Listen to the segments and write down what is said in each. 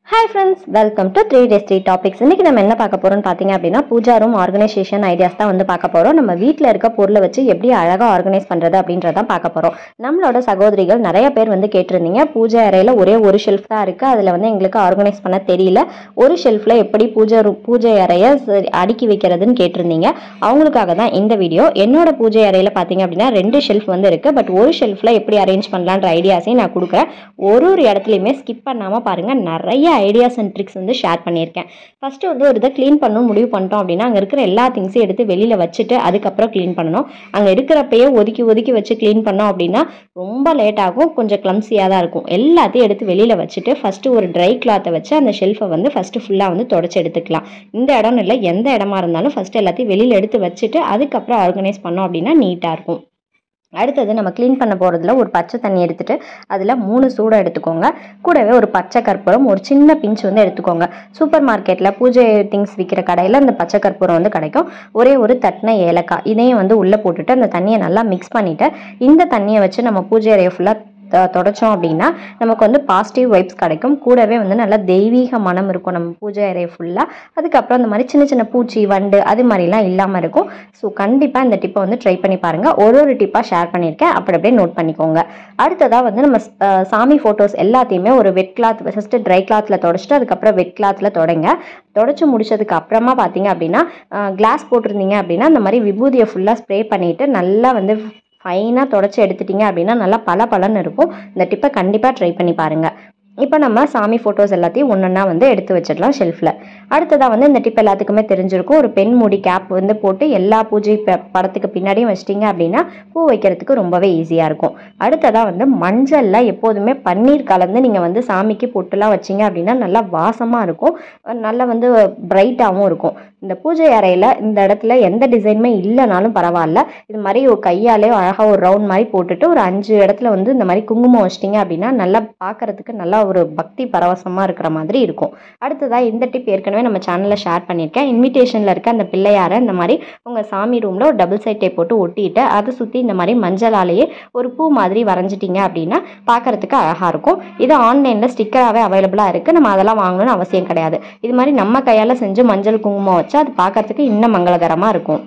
hi friends welcome to three days three topics இன்னைக்கு நம்ம என்ன பார்க்க போறோம்னு பார்த்தீங்க அப்படின்னா பூஜா ரூம் ஆர்கனைசேஷன் ஐடியாஸ் தான் வந்து பார்க்க போறோம் நம்ம வீட்டில் இருக்க பொருளை வச்சு எப்படி அழகாக ஆர்கனைஸ் பண்றது அப்படின்றதான் பார்க்க போறோம் நம்மளோட சகோதரிகள் நிறைய பேர் வந்து கேட்டிருந்தீங்க பூஜை அறையில ஒரே ஒரு ஷெல்ஃப் தான் இருக்கு அதுல வந்து எங்களுக்கு ஆர்கனைஸ் பண்ண தெரியல ஒரு ஷெல்ஃப்ல எப்படி பூஜை room- பூஜை அறையை சரி- அடுக்கி வைக்கிறதுன்னு கேட்டிருந்தீங்க அவங்களுக்காக தான் இந்த வீடியோ என்னோட பூஜை அறையில பார்த்தீங்க அப்படின்னா ரெண்டு ஷெல்ஃப் வந்து இருக்கு பட் ஒரு ஷெல்ஃப்ல எப்படி அரேஞ்ச் பண்ணலான்ற ஐடியாஸையும் நான் கொடுக்குறேன் ஒரு ஒரு இடத்துலையுமே ஸ்கிப் பண்ணாமல் பாருங்கள் நிறைய ஐடியாஸ் அண்ட் ட்ரிக்ஸ் வந்து ஷேர் பண்ணியிருக்கேன் ஃபஸ்ட்டு வந்து ஒரு இதை க்ளீன் பண்ணணும் முடிவு பண்ணிட்டோம் அப்படின்னா அங்கே இருக்கிற எல்லா திங்ஸையும் எடுத்து வெளியில் வச்சுட்டு அதுக்கப்புறம் க்ளீன் பண்ணணும் அங்கே இருக்கிறப்பயே ஒதுக்கி ஒதுக்கி வச்சு க்ளீன் பண்ணோம் அப்படின்னா ரொம்ப லேட் ஆகும் கொஞ்சம் கிளம்சியாக தான் இருக்கும் எல்லாத்தையும் எடுத்து வெளியில் வச்சுட்டு ஃபஸ்ட்டு ஒரு ட்ரை கிளாத்தை வச்சு அந்த ஷெல்ஃபை வந்து ஃபஸ்ட்டு ஃபுல்லாக வந்து தொடச்சி எடுத்துக்கலாம் இந்த இடம்னு இல்லை எந்த இடமா இருந்தாலும் ஃபஸ்ட்டு எல்லாத்தையும் வெளியில் எடுத்து வச்சுட்டு அதுக்கப்புறம் ஆர்கனைஸ் பண்ணோம் அப்படின்னா நீட்டாக இருக்கும் அடுத்தது நம்ம க்ளீன் பண்ண போகிறதுல ஒரு பச்சை தண்ணி எடுத்துட்டு அதில் மூணு சூடம் எடுத்துக்கோங்க கூடவே ஒரு பச்சை கற்பூரம் ஒரு சின்ன பிஞ்ச் வந்து எடுத்துக்கோங்க சூப்பர் மார்க்கெட்டில் பூஜை திங்ஸ் விற்கிற கடையில் அந்த பச்சை கற்பூரம் வந்து கிடைக்கும் ஒரே ஒரு தட்டின ஏலக்காய் இதையும் வந்து உள்ளே போட்டுட்டு அந்த தண்ணியை நல்லா மிக்ஸ் பண்ணிவிட்டு இந்த தண்ணியை வச்சு நம்ம பூஜை அறையை ஃபுல்லாக தொடச்சோம் அப்படின்னா நமக்கு வந்து பாசிட்டிவ் வைப்ஸ் கிடைக்கும் கூடவே வந்து நல்ல தெய்வீக மனம் இருக்கும் நம்ம பூஜை அறை ஃபுல்லாக அதுக்கப்புறம் அந்த மாதிரி சின்ன சின்ன பூச்சி வண்டு அது மாதிரிலாம் இல்லாமல் இருக்கும் ஸோ கண்டிப்பாக இந்த டிப்பை வந்து ட்ரை பண்ணி பாருங்கள் ஒரு ஒரு டிப்பாக ஷேர் பண்ணியிருக்கேன் அப்படி அப்படியே நோட் பண்ணிக்கோங்க அடுத்ததாக வந்து நம்ம அஹ், சாமி ஃபோட்டோஸ் எல்லாத்தையுமே ஒரு வெட் கிளாத் ஃபஸ்ட்டு ட்ரை கிளாத்தில் தொடச்சிட்டு அதுக்கப்புறம் வெட் கிளாத்தில் தொடங்க தொடச்சி முடிச்சதுக்கு அப்புறமா பார்த்தீங்க அப்படின்னா கிளாஸ் போட்டிருந்தீங்க அப்படின்னா இந்த மாதிரி விபூதியை ஃபுல்லாக ஸ்ப்ரே பண்ணிவிட்டு நல்லா வந்து ஃபைனாக தொடச்சி எடுத்துட்டீங்க அப்படின்னா நல்லா பல பலன்னு இருக்கும் இந்த டிப்பை கண்டிப்பாக ட்ரை பண்ணி பாருங்கள் இப்போ நம்ம சாமி ஃபோட்டோஸ் எல்லாத்தையும் ஒன்றொன்னா வந்து எடுத்து வச்சிடலாம் ஷெல்ஃபில் அடுத்ததாக வந்து இந்த டிப் எல்லாத்துக்குமே தெரிஞ்சிருக்கும் ஒரு பெண் மூடி கேப் வந்து போட்டு எல்லா பூஜை ப- படத்துக்கு பின்னாடியும் வச்சிட்டிங்க அப்படின்னா பூ வைக்கிறதுக்கு ரொம்பவே ஈஸியாக இருக்கும் அடுத்ததாக வந்து மஞ்சளில் எப்போதுமே பன்னீர் கலந்து நீங்கள் வந்து சாமிக்கு பொட்டுலாம் வச்சீங்க அப்படின்னா நல்லா வாசமாக இருக்கும் அஹ் நல்லா வந்து பிரைட்டாகவும் இருக்கும் இந்த பூஜை அறையில் இந்த இடத்துல எந்த டிசைனுமே இல்லைனாலும் பரவாயில்ல இது மாதிரி ஒரு கையாலே அழகாக ஒரு ரவுண்ட் மாதிரி போட்டுட்டு ஒரு அஞ்சு இடத்துல வந்து இந்த மாதிரி குங்குமம் வச்சிட்டிங்க அப்படின்னா நல்லா பார்க்கறதுக்கு நல்லா ஒரு பக்தி பரவசமாக இருக்கிற மாதிரி இருக்கும் அடுத்ததாக இந்த டிப் ஏற்கனவே நம்ம சேனலில் ஷேர் பண்ணியிருக்கேன் இன்விடேஷனில் இருக்க அந்த பிள்ளையாரை இந்த மாதிரி உங்கள் சாமி ரூமில் ஒரு டபுள் சைட் டேப் போட்டு ஒட்டிட்டு அதை சுற்றி இந்த மாதிரி மஞ்சளாலேயே ஒரு பூ மாதிரி வரைஞ்சிட்டிங்க அப்படின்னா பார்க்கறதுக்கு அழகாக இருக்கும் இது ஆன்லைனில் ஸ்டிக்கராகவே அவைலபிளாக இருக்குது நம்ம அதெல்லாம் வாங்கணும்னு அவசியம் கிடையாது இது மாதிரி நம்ம கையால் செஞ்சு மஞ்சள் குங்குமம் வச்சா அது பார்க்கறதுக்கு இன்னும் மங்களகரமாக இருக்கும்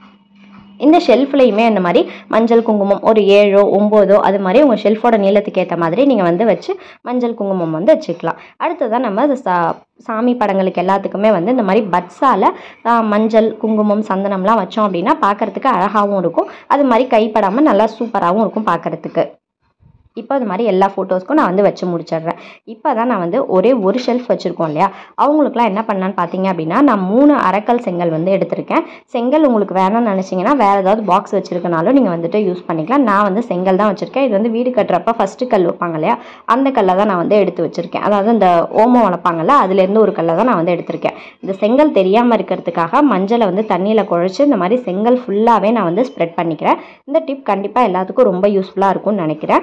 இந்த ஷெல்ஃப்லையுமே இந்த மாதிரி மஞ்சள் குங்குமம் ஒரு ஏழோ ஒம்போதோ அது மாதிரி உங்கள் ஷெல்ஃபோட நீளத்துக்கு ஏற்ற மாதிரி நீங்கள் வந்து வச்சு மஞ்சள் குங்குமம் வந்து வச்சுக்கலாம் அடுத்ததான் நம்ம அது சா சாமி படங்களுக்கு எல்லாத்துக்குமே வந்து இந்த மாதிரி பட்ஸால் மஞ்சள் குங்குமம் சந்தனம்லாம் வச்சோம் அப்படின்னா பார்க்கறதுக்கு அழகாகவும் இருக்கும் அது மாதிரி கைப்படாமல் நல்லா சூப்பராகவும் இருக்கும் பார்க்கறதுக்கு இப்போ அது மாதிரி எல்லா ஃபோட்டோஸ்க்கும் நான் வந்து வச்சு முடிச்சிடுறேன் இப்போ தான் நான் வந்து ஒரே ஒரு ஷெல்ஃப் வச்சுருக்கோம் இல்லையா அவங்களுக்குலாம் என்ன பண்ணலான்னு பார்த்தீங்க அப்படின்னா நான் மூணு அரைக்கல் செங்கல் வந்து எடுத்திருக்கேன் செங்கல் உங்களுக்கு வேணும்னு நினச்சிங்கன்னா வேறு ஏதாவது பாக்ஸ் வச்சுருக்கனாலும் நீங்கள் வந்துட்டு யூஸ் பண்ணிக்கலாம் நான் வந்து செங்கல் தான் வச்சுருக்கேன் இது வந்து வீடு கட்டுறப்ப ஃபஸ்ட்டு கல் வைப்பாங்க இல்லையா அந்த கல்லை தான் நான் வந்து எடுத்து வச்சுருக்கேன் அதாவது இந்த ஓமம் வளர்ப்பாங்கல்ல அதுலேருந்து ஒரு கல்லை தான் நான் வந்து எடுத்திருக்கேன் இந்த செங்கல் தெரியாமல் இருக்கிறதுக்காக மஞ்சளை வந்து தண்ணியில் குழச்சி இந்த மாதிரி செங்கல் ஃபுல்லாகவே நான் வந்து ஸ்ப்ரெட் பண்ணிக்கிறேன் இந்த டிப் கண்டிப்பாக எல்லாத்துக்கும் ரொம்ப யூஸ்ஃபுல்லாக இருக்கும்னு நினைக்கிறேன்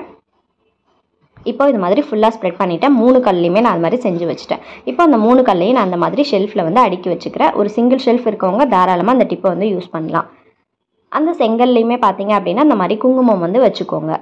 இப்போ இது மாதிரி ஃபுல்லாக ஸ்ப்ரெட் பண்ணிவிட்டேன் மூணு கல்லையுமே நான் அது மாதிரி செஞ்சு வச்சுட்டேன் இப்போ அந்த மூணு கல்லையும் நான் அந்த மாதிரி ஷெல்ஃபில் வந்து அடுக்கி வச்சுக்கிறேன் ஒரு சிங்கிள் ஷெல்ஃப் இருக்கவங்க தாராளமாக அந்த டிப்பை வந்து யூஸ் பண்ணலாம் அந்த செங்கல்லையுமே பார்த்தீங்க அப்படின்னா இந்த மாதிரி குங்குமம் வந்து வச்சுக்கோங்க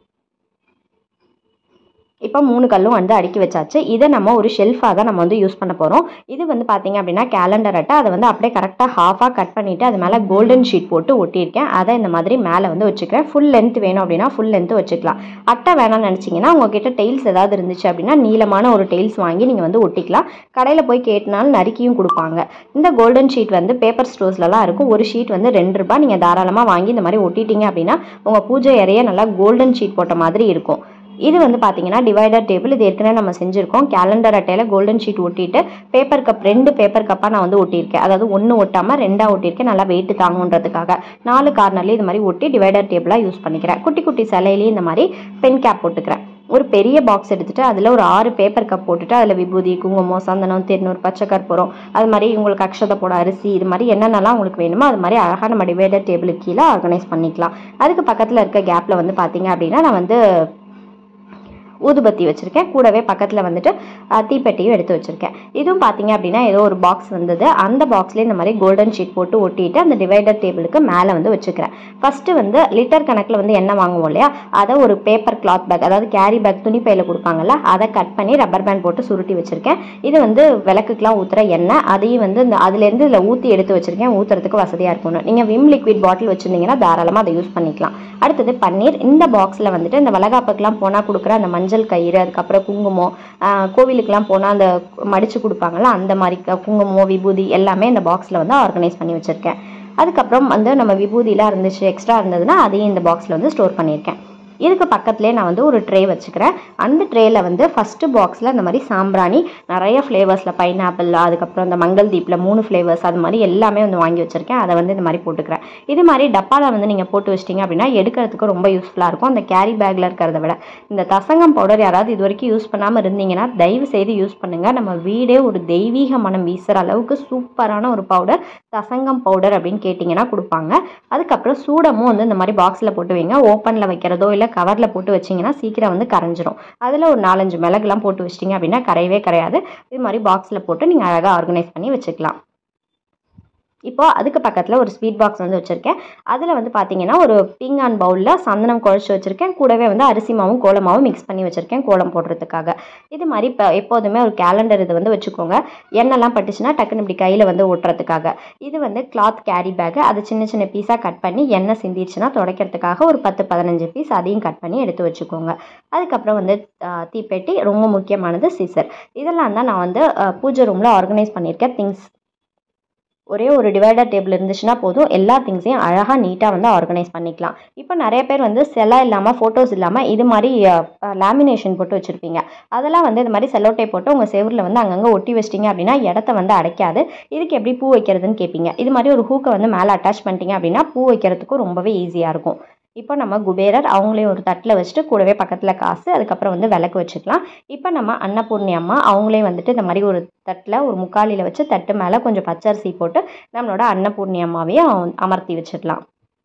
இப்போ மூணு கல்லும் வந்து அடுக்கி வச்சாச்சு இதை நம்ம ஒரு ஷெல்ஃபாக தான் நம்ம வந்து யூஸ் பண்ண போகிறோம் இது வந்து பார்த்தீங்க அப்படின்னா கேலண்டர் அட்டை அதை வந்து அப்படியே கரெக்டாக ஹாஃபாக கட் பண்ணிவிட்டு அது மேலே கோல்டன் ஷீட் போட்டு ஒட்டியிருக்கேன் அதை இந்த மாதிரி மேலே வந்து வச்சுக்கிறேன் ஃபுல் லென்த் வேணும் அப்படின்னா ஃபுல் லென்த் வச்சுக்கலாம் அட்டை வேணாம்னு நினச்சிங்கன்னா உங்ககிட்ட டெய்ல்ஸ் ஏதாவது இருந்துச்சு அப்படின்னா நீளமான ஒரு டெய்ல்ஸ் வாங்கி நீங்கள் வந்து ஒட்டிக்கலாம் கடையில் போய் கேட்டனாலும் நறுக்கியும் கொடுப்பாங்க இந்த கோல்டன் ஷீட் வந்து பேப்பர் ஸ்டோர்ஸ்லலாம் இருக்கும் ஒரு ஷீட் வந்து ரெண்டு ரூபாய் நீங்கள் தாராளமாக வாங்கி இந்த மாதிரி ஒட்டிட்டீங்க அப்படின்னா உங்கள் பூஜை அறையே நல்லா கோல்டன் ஷீட் போட்ட மாதிரி இருக்கும் இது வந்து பார்த்தீங்கன்னா டிவைடர் டேபிள் இது ஏற்கனவே நம்ம செஞ்சுருக்கோம் கேலண்டர் அட்டையில் கோல்டன் ஷீட் ஒட்டிட்டு பேப்பர் கப் ரெண்டு பேப்பர் கப்பாக நான் வந்து ஒட்டியிருக்கேன் அதாவது ஒன்று ஒட்டாமல் ரெண்டாக ஒட்டியிருக்கேன் நல்லா வெயிட் தாங்குன்றதுக்காக நாலு கார்னர்லேயும் இது மாதிரி ஒட்டி டிவைடர் டேபிளாக யூஸ் பண்ணிக்கிறேன் குட்டி குட்டி சிலையிலையும் இந்த மாதிரி பென் கேப் போட்டுக்கிறேன் ஒரு பெரிய பாக்ஸ் எடுத்துட்டு அதில் ஒரு ஆறு பேப்பர் கப் போட்டுட்டு அதில் விபூதி குங்குமம் சந்தனம் திருநூறு பச்சை கற்பூரம் அது மாதிரி உங்களுக்கு அக்ஷதை போட அரிசி இது மாதிரி என்னென்னலாம் உங்களுக்கு வேணுமோ அது மாதிரி அழகாக நம்ம டிவைடர் டேபிளுக்கு கீழே ஆர்கனைஸ் பண்ணிக்கலாம் அதுக்கு பக்கத்தில் இருக்க கேப்பில் வந்து பார்த்தீங்க அப்படின்னா நான் வந்து ஊதுபத்தி வச்சுருக்கேன் கூடவே பக்கத்தில் வந்துட்டு அஹ், தீப்பெட்டியும் எடுத்து வச்சுருக்கேன் இதுவும் பார்த்தீங்க அப்படின்னா ஏதோ ஒரு பாக்ஸ் வந்தது அந்த பாக்ஸ்லேயே இந்த மாதிரி கோல்டன் ஷீட் போட்டு ஒட்டிட்டு அந்த டிவைடர் டேபிளுக்கு மேலே வந்து வச்சுக்கிறேன் ஃபஸ்ட்டு வந்து லிட்டர் கணக்கில் வந்து எண்ணெய் வாங்குவோம் இல்லையா அதை ஒரு பேப்பர் கிளாத் பேக் அதாவது கேரி பேக் துணி பையில் கொடுப்பாங்கல்ல அதை கட் பண்ணி ரப்பர் பேண்ட் போட்டு சுருட்டி வச்சுருக்கேன் இது வந்து விளக்குக்கெலாம் ஊற்றுற எண்ணெய் அதையும் வந்து இந்த அதுலேருந்து இதில் ஊற்றி எடுத்து வச்சுருக்கேன் ஊற்றுறதுக்கு வசதியாக இருக்கணும் நீங்கள் விம் லிக்விட் பாட்டில் வச்சுருந்தீங்கன்னா தாராளமாக அதை யூஸ் பண்ணிக்கலாம் அடுத்தது பன்னீர் இந்த பாக்ஸில் வந்துட்டு இந்த வளகாப்புக்கெலாம் போனால் கொடுக்குற அந்த மஞ்சள் கயிறு அதுக்கப்புறம் குங்குமம் ஆஹ் கோவிலுக்கெலாம் போனால் அந்த மடித்து கொடுப்பாங்கல்ல அந்த மாதிரி க- குங்குமம் விபூதி எல்லாமே இந்த பாக்ஸில் வந்து ஆர்கனைஸ் பண்ணி வச்சுருக்கேன் அதுக்கப்புறம் வந்து நம்ம விபூதிலாம் இருந்துச்சு எக்ஸ்ட்ரா இருந்ததுன்னா அதையும் இந்த பாக்ஸில் வந்து ஸ்டோர் பண்ணியிருக்கேன் இதுக்கு பக்கத்துலேயே நான் வந்து ஒரு ட்ரே வச்சுக்கிறேன் அந்த ட்ரேயில் வந்து ஃபஸ்ட்டு பாக்ஸில் இந்த மாதிரி சாம்பிராணி நிறைய ஃப்ளேவர்ஸில் பைனாப்பிள் அதுக்கப்புறம் இந்த மங்கள் தீப்பில் மூணு ஃப்ளேவர்ஸ் அது மாதிரி எல்லாமே வந்து வாங்கி வச்சுருக்கேன் அதை வந்து இந்த மாதிரி போட்டுக்கிறேன் இது மாதிரி டப்பாவில் வந்து நீங்கள் போட்டு வச்சிட்டிங்க அப்படின்னா எடுக்கிறதுக்கு ரொம்ப யூஸ்ஃபுல்லாக இருக்கும் அந்த கேரி பேக்கில் இருக்கிறத விட இந்த தசங்கம் பவுடர் யாராவது இது வரைக்கும் யூஸ் பண்ணாமல் இருந்தீங்கன்னா தயவு செய்து யூஸ் பண்ணுங்கள் நம்ம வீடே ஒரு தெய்வீக மனம் வீசுகிற அளவுக்கு சூப்பரான ஒரு பவுடர் தசங்கம் பவுடர் அப்படின்னு கேட்டிங்கன்னா கொடுப்பாங்க அதுக்கப்புறம் சூடமும் வந்து இந்த மாதிரி பாக்ஸில் போட்டு வைங்க ஓப்பனில் வைக்கிறதோ இல்லை கவரில் போட்டு வச்சிங்கன்னா சீக்கிரம் வந்து கரைஞ்சிரும் அதில் ஒரு நாலஞ்சு மிளகுலாம் போட்டு வச்சிட்டிங்க அப்படின்னா கரையவே கரையாது இது மாதிரி பாக்ஸில் போட்டு நீங்கள் அழகாக ஆர்கனைஸ் பண்ணி வச்சுக்கலாம் இப்போ அதுக்கு பக்கத்தில் ஒரு ஸ்வீட் பாக்ஸ் வந்து வச்சுருக்கேன் அதில் வந்து பார்த்தீங்கன்னா ஒரு பீங்கான் பவுலில் சந்தனம் குழச்சி வச்சுருக்கேன் கூடவே வந்து அரிசி மாவும் கோலமாவும் மிக்ஸ் பண்ணி வச்சுருக்கேன் கோலம் போடுறதுக்காக இது மாதிரி இப்போ எப்போதுமே ஒரு கேலண்டர் இது வந்து வச்சுக்கோங்க எண்ணெய்லாம் பட்டுச்சுன்னா டக்குன்னு இப்படி கையில் வந்து ஒட்டுறதுக்காக இது வந்து கிளாத் கேரி பேக்கு அது சின்ன சின்ன பீஸாக கட் பண்ணி எண்ணெய் சிந்திடுச்சுன்னா துடைக்கிறதுக்காக ஒரு பத்து பதினஞ்சு பீஸ் அதையும் கட் பண்ணி எடுத்து வச்சுக்கோங்க அதுக்கப்புறம் வந்து ஆஹ், தீப்பெட்டி ரொம்ப முக்கியமானது சீசர் இதெல்லாம் தான் நான் வந்து ஆஹ், பூஜை ரூமில் ஆர்கனைஸ் பண்ணியிருக்கேன் திங்ஸ் ஒரே ஒரு டிவைடர் டேபிள் இருந்துச்சுன்னா போதும் எல்லா திங்ஸையும் அழகாக நீட்டாக வந்து ஆர்கனைஸ் பண்ணிக்கலாம் இப்போ நிறைய பேர் வந்து செல்லா இல்லாமல் ஃபோட்டோஸ் இல்லாமல் இது மாதிரி லேமினேஷன் போட்டு வச்சுருப்பீங்க அதெல்லாம் வந்து இது மாதிரி செல்லோ டேப் போட்டு உங்கள் செவுரில் வந்து அங்கங்கே ஒட்டி வச்சிட்டிங்க அப்படின்னா இடத்த வந்து அடைக்காது இதுக்கு எப்படி பூ வைக்கிறதுன்னு கேட்பீங்க இது மாதிரி ஒரு ஹூக்கை வந்து மேலே அட்டாச் பண்ணிட்டீங்க அப்படின்னா பூ வைக்கிறதுக்கும் ரொம்பவே ஈஸியாக இருக்கும் இப்போ நம்ம குபேரர் அவங்களையும் ஒரு தட்டில் வச்சுட்டு கூடவே பக்கத்தில் காசு அதுக்கப்புறம் வந்து விளக்கு வச்சுக்கலாம் இப்போ நம்ம அன்னபூர்ணி அம்மா அவங்களே வந்துட்டு இந்த மாதிரி ஒரு தட்டில் ஒரு முக்காலியில் வச்சு தட்டு மேலே கொஞ்சம் பச்சரிசி போட்டு நம்மளோட அன்னபூர்ணி அம்மாவையும் அமர்த்தி வச்சிடலாம்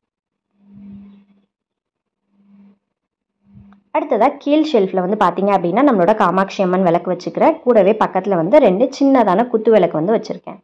அடுத்ததாக கீழ் ஷெல்ஃபில் வந்து பார்த்தீங்க அப்படின்னா நம்மளோட காமாட்சி அம்மன் விளக்கு வச்சுக்கிறேன் கூடவே பக்கத்தில் வந்து ரெண்டு சின்னதான குத்து விளக்கு வந்து வச்சுருக்கேன்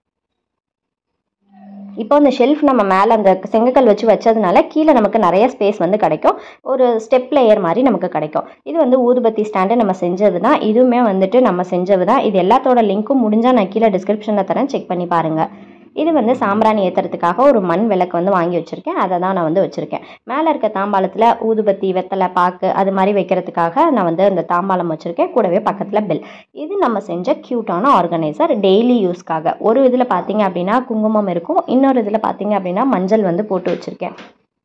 இப்போ அந்த ஷெல்ஃப் நம்ம மேலே அந்த செங்கக்கல் வச்சு வச்சதுனால கீழே நமக்கு நிறைய ஸ்பேஸ் வந்து கிடைக்கும் ஒரு ஸ்டெப் லேயர் மாதிரி நமக்கு கிடைக்கும் இது வந்து ஊதுபத்தி ஸ்டாண்டு நம்ம செஞ்சது தான் இதுவுமே வந்துட்டு நம்ம செஞ்சது தான் இது எல்லாத்தோட லிங்க்கும் முடிஞ்சால் நான் கீழே டிஸ்கிரிப்ஷனில் தரேன் செக் பண்ணி பாருங்கள் இது வந்து சாம்பிராணி ஏற்றுறதுக்காக ஒரு மண் விளக்கு வந்து வாங்கி வச்சுருக்கேன் அதை தான் நான் வந்து வச்சுருக்கேன் மேலே இருக்க தாம்பாளத்தில் ஊதுபத்தி வெத்தலை பாக்கு அது மாதிரி வைக்கிறதுக்காக நான் வந்து அந்த தாம்பாளம் வச்சுருக்கேன் கூடவே பக்கத்தில் பெல் இது நம்ம செஞ்ச க்யூட்டான ஆர்கனைசர் டெய்லி யூஸ்க்காக ஒரு இதில் பார்த்தீங்க அப்படின்னா குங்குமம் இருக்கும் இன்னொரு இதில் பார்த்தீங்க அப்படின்னா மஞ்சள் வந்து போட்டு வச்சுருக்கேன்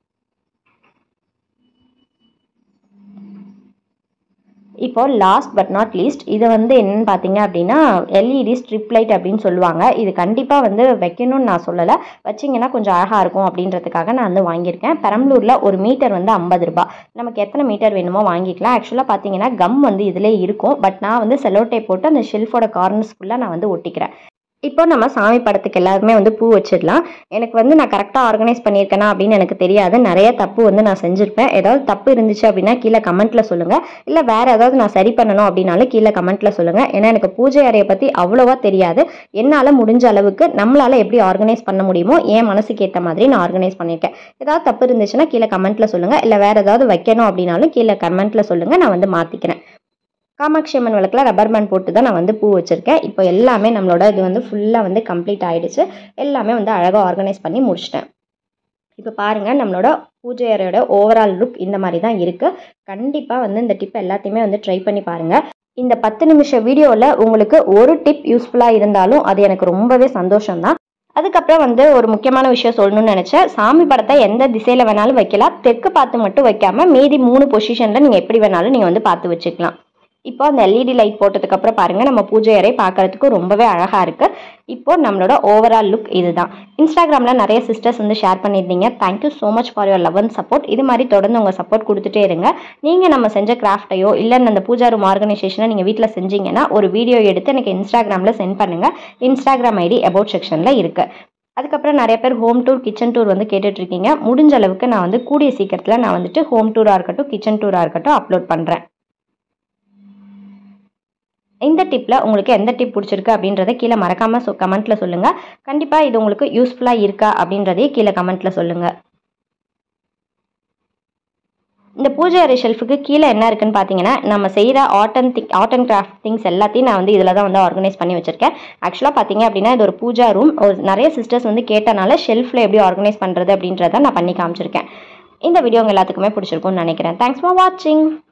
இப்போ லாஸ்ட் பட் நாட் லீஸ்ட் இது வந்து என்னன்னு பார்த்தீங்க அப்படின்னா எல்இடி ஸ்ட்ரிப் லைட் அப்படின்னு சொல்லுவாங்க இது கண்டிப்பாக வந்து வைக்கணும்னு நான் சொல்லலை வச்சிங்கன்னா கொஞ்சம் அழகாக இருக்கும் அப்படின்றதுக்காக நான் வந்து வாங்கியிருக்கேன் பெரம்பலூரில் ஒரு மீட்டர் வந்து ஐம்பது ரூபாய் நமக்கு எத்தனை மீட்டர் வேணுமோ வாங்கிக்கலாம் ஆக்சுவலாக பார்த்தீங்கன்னா கம் வந்து இதிலே இருக்கும் பட் நான் வந்து செலோ டேப் போட்டு அந்த ஷெல்ஃபோட கார்னர்ஸ் ஃபுல்லாக நான் வந்து ஒட்டிக்கிறேன் இப்போ நம்ம சாமி படத்துக்கு எல்லாருமே வந்து பூ வச்சிடலாம் எனக்கு வந்து நான் கரெக்டாக ஆர்கனைஸ் பண்ணியிருக்கேனா அப்படின்னு எனக்கு தெரியாது நிறைய தப்பு வந்து நான் செஞ்சுருப்பேன் ஏதாவது தப்பு இருந்துச்சு அப்படின்னா கீழே கமெண்ட்ல சொல்லுங்கள் இல்லை வேற ஏதாவது நான் சரி பண்ணணும் அப்படின்னாலும் கீழே கமெண்ட்ல சொல்லுங்கள் ஏன்னா எனக்கு பூஜை அறையை பற்றி அவ்வளோவா தெரியாது என்னால் முடிஞ்ச அளவுக்கு நம்மளால் எப்படி ஆர்கனைஸ் பண்ண முடியுமோ என் மனசுக்கு ஏற்ற மாதிரி நான் ஆர்கனைஸ் பண்ணியிருக்கேன் ஏதாவது தப்பு இருந்துச்சுன்னா கீழே கமெண்ட்ல சொல்லுங்கள் இல்லை வேற ஏதாவது வைக்கணும் அப்படின்னாலும் கீழே கமெண்ட்ல சொல்லுங்கள் நான் வந்து மாற்றிக்கிறேன் காமாட்சி அம்மன் விளக்குல ரப்பர் பேண்ட் போட்டு தான் நான் வந்து பூ வச்சுருக்கேன் இப்போ எல்லாமே நம்மளோட இது வந்து ஃபுல்லாக வந்து கம்ப்ளீட் ஆயிடுச்சு எல்லாமே வந்து அழகாக ஆர்கனைஸ் பண்ணி முடிச்சிட்டேன் இப்போ பாருங்கள் நம்மளோட பூஜை அறையோட ஓவரால் லுக் இந்த மாதிரி தான் இருக்குது கண்டிப்பாக வந்து இந்த டிப் எல்லாத்தையுமே வந்து ட்ரை பண்ணி பாருங்கள் இந்த பத்து நிமிஷம் வீடியோவில் உங்களுக்கு ஒரு டிப் யூஸ்ஃபுல்லாக இருந்தாலும் அது எனக்கு ரொம்பவே சந்தோஷம் தான் அதுக்கப்புறம் வந்து ஒரு முக்கியமான விஷயம் சொல்லணும்னு நினச்சேன் சாமி படத்தை எந்த திசையில் வேணாலும் வைக்கலாம் தெற்கு பார்த்து மட்டும் வைக்காம மீதி மூணு பொசிஷனில் நீங்கள் எப்படி வேணாலும் நீங்கள் வந்து பார்த்து வச்சுக்கலாம் இப்போ அந்த எல்இடி லைட் போட்டதுக்கு அப்புறம் பாருங்க நம்ம பூஜை அறை பார்க்கறதுக்கு ரொம்பவே அழகா இருக்கு இப்போ நம்மளோட ஓவரால் லுக் இதுதான் இன்ஸ்டாகிராம்ல நிறைய சிஸ்டர்ஸ் வந்து ஷேர் பண்ணியிருந்தீங்க thank you so much for your love and support இது மாதிரி தொடர்ந்து உங்க சப்போர்ட் கொடுத்துட்டே இருங்க நீங்க நம்ம செஞ்ச கிராஃப்டையோ இல்லை அந்த பூஜா ரூம் ஆர்கனைசேஷனை நீங்க வீட்டில் செஞ்சீங்கன்னா ஒரு வீடியோ எடுத்து எனக்கு இன்ஸ்டாகிராம்ல சென்ட் பண்ணுங்க இன்ஸ்டாகிராம் ஐடி அபவுட் செக்ஷன்ல இருக்கு அதுக்கப்புறம் நிறைய பேர் ஹோம் டூர் கிச்சன் டூர் வந்து கேட்டுட்டு இருக்கீங்க முடிஞ்ச அளவுக்கு நான் வந்து கூடிய சீக்கிரத்தில் நான் வந்துட்டு ஹோம் டூராக இருக்கட்டும் கிச்சன் டூராக இருக்கட்டும் அப்லோட் பண்ணுறேன் இந்த டிப்பில் உங்களுக்கு எந்த டிப் பிடிச்சிருக்கு அப்படின்றத கீழே மறக்காமல் சொ கமெண்ட்டில் சொல்லுங்கள் கண்டிப்பாக இது உங்களுக்கு யூஸ்ஃபுல்லாக இருக்கா அப்படின்றதையும் கீழே கமெண்ட்டில் சொல்லுங்கள் இந்த பூஜை அறை ஷெல்ஃபுக்கு கீழே என்ன இருக்குன்னு பார்த்தீங்கன்னா நம்ம செய்கிற art and thing art and craft things எல்லாத்தையும் நான் வந்து இதில் தான் வந்து ஆர்கனைஸ் பண்ணி வச்சிருக்கேன் ஆக்சுவலாக பார்த்தீங்க அப்படின்னா இது ஒரு பூஜா ரூம் ஒரு நிறைய சிஸ்டர்ஸ் வந்து கேட்டனால ஷெல்ஃபில் எப்படி ஆர்கனைஸ் பண்ணுறது அப்படின்றத நான் பண்ணி காமிச்சிருக்கேன் இந்த வீடியோ உங்க எல்லாத்துக்குமே பிடிச்சிருக்கும்னு நினைக்கிறேன் தேங்க்ஸ் ஃபார் வாட்சிங்